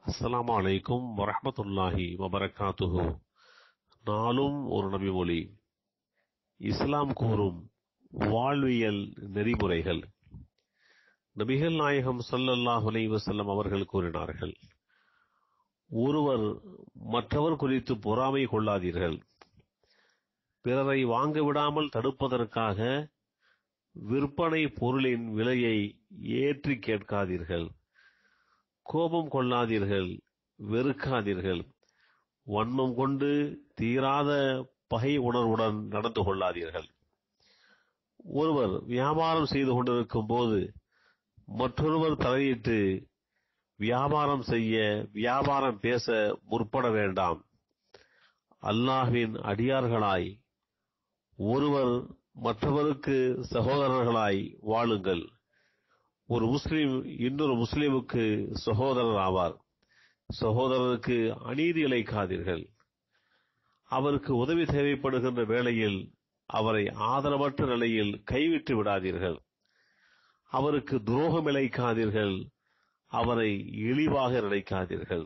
அஸ்ஸலாமு அலைக்கும் வரஹ்மத்துல்லாஹி வபரகாத்துஹு நாளும் ஒரு நபிமொழி இஸ்லாம் கூறும் வாழ்வியல் நெறிமுறைகள் நபிகள் நாயகம் ஸல்லல்லாஹு அலைஹி வஸல்லம் அவர்கள் கூறினார்கள் ஒருவர் மற்றவர் குறித்து பொறாமை கொள்ளாதீர்கள் பிறரை வாங்க விடாமல் தடுப்பதற்காக விற்பனை பொருளின் விலையை ஏற்றி கேட்காதீர்கள் கோபம் கொள்ளாதீர்கள் வெறுக்காதீர்கள் வன்மம் கொண்டு தீராத பகை உணர்வுடன் நடந்து கொள்ளாதீர்கள் ஒருவர் வியாபாரம் செய்து கொண்டிருக்கும் போது மற்றொருவர் தலையிட்டு வியாபாரம் செய்ய வியாபாரம் பேச முற்பட வேண்டாம் அல்லாஹ்வின் அடியார்களாய் ஒருவர் மற்றவருக்கு சகோதரர்களாய் வாழுங்கள் ஒரு முஸ்லிம் இன்னொரு முஸ்லிமுக்கு சகோதரர் ஆவார் சகோதரருக்கு அநீதி இழைக்காதீர்கள் அவருக்கு உதவி தேவைப்படுகின்ற வேளையில் அவரை ஆதரவற்ற நிலையில் கைவிட்டு விடாதீர்கள் அவருக்கு துரோகம் இழைக்காதீர்கள் அவரை இழிவாக நினைக்காதீர்கள்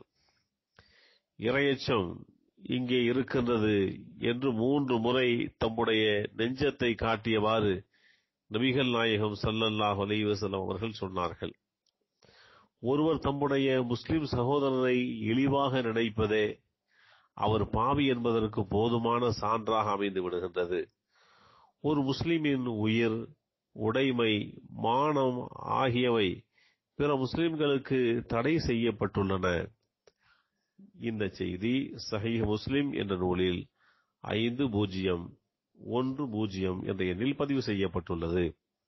இரையச்சம் இங்கே இருக்கின்றது என்று மூன்று முறை தம்முடைய நெஞ்சத்தை காட்டியவாறு நபிகள் நாயகம் ஸல்லல்லாஹு அலைஹி வஸல்லம் அவர்கள் சொன்னார்கள் ஒருவர் தம்முடைய முஸ்லிம் சகோதரரை இழிவாக நினைப்பதே அவர் பாவி என்பதற்கு போதுமான சான்றாக அமைந்து விடுகின்றது ஒரு முஸ்லிமின் உயிர் உடைமை மானம் ஆகியவை பிற முஸ்லிம்களுக்கு தடை செய்யப்பட்டுள்ளன இந்த செய்தி சஹீஹ் முஸ்லிம் என்ற நூலில் ஐந்து பூஜ்ஜியம் ஒன்று பூஜ்ஜியம் என்ற எண்ணில் பதிவு செய்யப்பட்டுள்ளது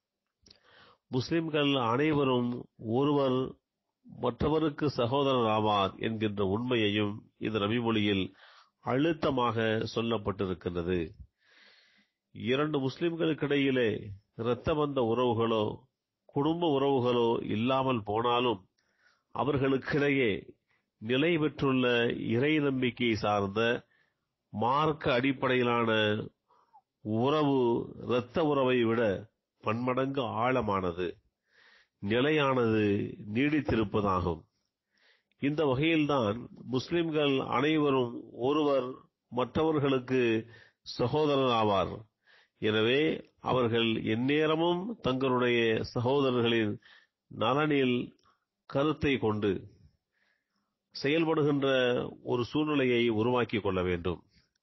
முஸ்லிம்கள் அனைவரும் ஒருவர் மற்றவருக்கு சகோதரர் ஆவார் என்கின்ற உண்மையையும் இந்த நபிமொழியில் அழுத்தமாக சொல்லப்பட்டிருக்கின்றது இரண்டு முஸ்லிம்களுக்கிடையிலே இரத்தபந்த உறவுகளோ குடும்ப உறவுகளோ இல்லாமல் போனாலும் அவர்களுக்கிடையே நிலை பெற்றுள்ள இறை நம்பிக்கை சார்ந்த மார்க்க அடிப்படையிலான உறவு இரத்த உறவை விட பன்மடங்கு ஆழமானது நிலையானது நீடித்திருப்பதாகும் இந்த வகையில்தான் முஸ்லிம்கள் அனைவரும் ஒருவர் மற்றவர்களுக்கு சகோதரர் ஆவார் எனவே அவர்கள் எந்நேரமும் தங்களுடைய சகோதரர்களின் நலனில் கருத்தை கொண்டு செயல்படுகின்ற ஒரு சூழ்நிலையை உருவாக்கிக் கொள்ள வேண்டும்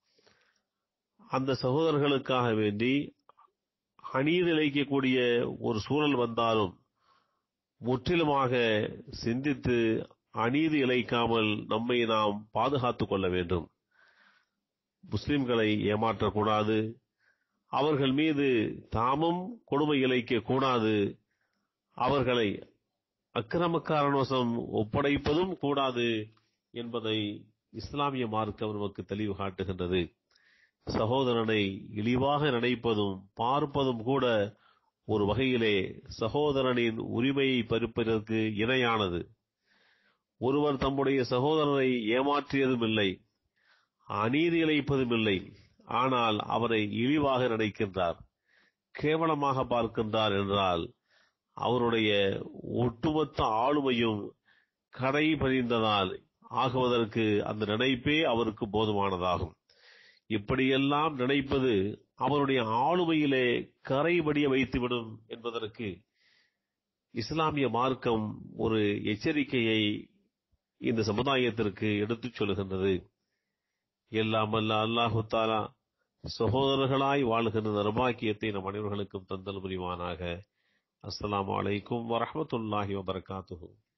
அந்த சகோதரர்களுக்காக வேண்டி அநீதி இழைக்கக்கூடிய ஒரு சூழல் வந்தாலும் முற்றிலுமாக சிந்தித்து அநீதி இழைக்காமல் நம்மை நாம் பாதுகாத்துக் கொள்ள வேண்டும் முஸ்லிம்களை ஏமாற்றக்கூடாது அவர்கள் மீது தாமும் கொடுமை இழைக்க கூடாது அவர்களை அக்கிரமக்காரனோசம் ஒப்படைப்பதும் கூடாது என்பதை இஸ்லாமிய மார்க்கம் நமக்கு தெளிவு காட்டுகின்றது சகோதரனை இழிவாக நினைப்பதும் பார்ப்பதும் கூட ஒரு வகையிலே சகோதரனின் உரிமையை பறிப்பதற்கு இணையானது ஒருவர் தம்முடைய சகோதரரை ஏமாற்றியதும் இல்லை அநீதி இழைப்பதும் இல்லை ஆனால் அவரை இழிவாக நினைக்கின்றார் கேவலமாக பார்க்கின்றார் என்றால் அவருடைய ஒட்டுமொத்த ஆளுமையும் கடை பதிந்ததால் ஆகுவதற்கு அந்த நினைப்பே அவருக்கு போதுமானதாகும் இப்படியெல்லாம் நினைப்பது அவருடைய ஆளுமையிலே கரைபடிய வைத்துவிடும் என்பதற்கு இஸ்லாமிய மார்க்கம் ஒரு எச்சரிக்கையை இந்த சமுதாயத்திற்கு எடுத்துச் சொல்கின்றது எல்லாம் அல்ல அல்லாஹு தாலா சகோதரர்களாய் வாழ்கின்ற நர்பாக்கியத்தை நம் அனைவர்களுக்கும் தந்தல் புரிவானாக அஸ்ஸலாமு அலைக்கும் வரஹமத்துல்லாஹி வபரகாத்துஹு